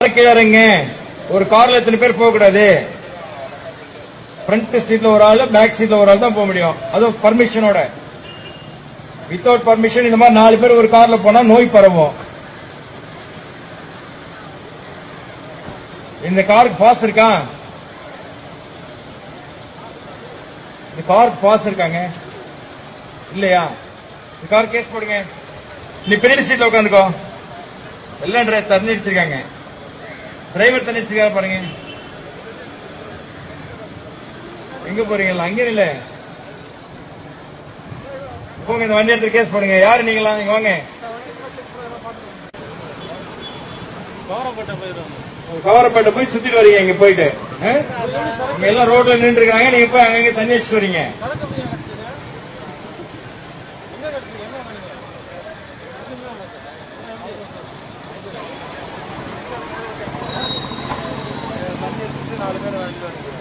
கீழே இறங்க ஒரு கார்ல எத்தனை பேர் போக கூடாது ஃப்ரண்ட் சீட்ல ஒரு ஆளு பேக் சீட்ல ஒரு ஆள் தான் போக முடியும் அதுவும் பர்மிஷனோட வித்தவுட் பர்மிஷன் இந்த மாதிரி நாலு பேர் ஒரு கார்ல போனா நோய் பரவும் இந்த காருக்கு பாஸ் இருக்கா இந்த காருக்கு பாஸ் இருக்காங்க இல்லையா இந்த கார் கேஸ் போடுங்க நீ பின்னாடி சீட்ல உட்காந்துக்கோ எல்லாம் டிரை- தண்ணி அடிச்சிருக்காங்க டிரைவர் தண்ணி அடிச்சிருக்காரு பாருங்க எங்க போறீங்களா அங்கே இல்ல போங்க இந்த வண்டி எடுத்து கேஸ் போடுங்க யாரு நீங்களா நீங்க வாங்க கவரப்பட்ட போய் சுத்திட்டு வரீங்க இங்க போயிட்டு ஆ? இங்க எல்லாம் ரோட்ல நின்று இருக்காங்க நீங்க போய் அங்கங்க தண்ணி அடிச்சுட்டு வரீங்க நாலு பேர் வாங்கிட்டு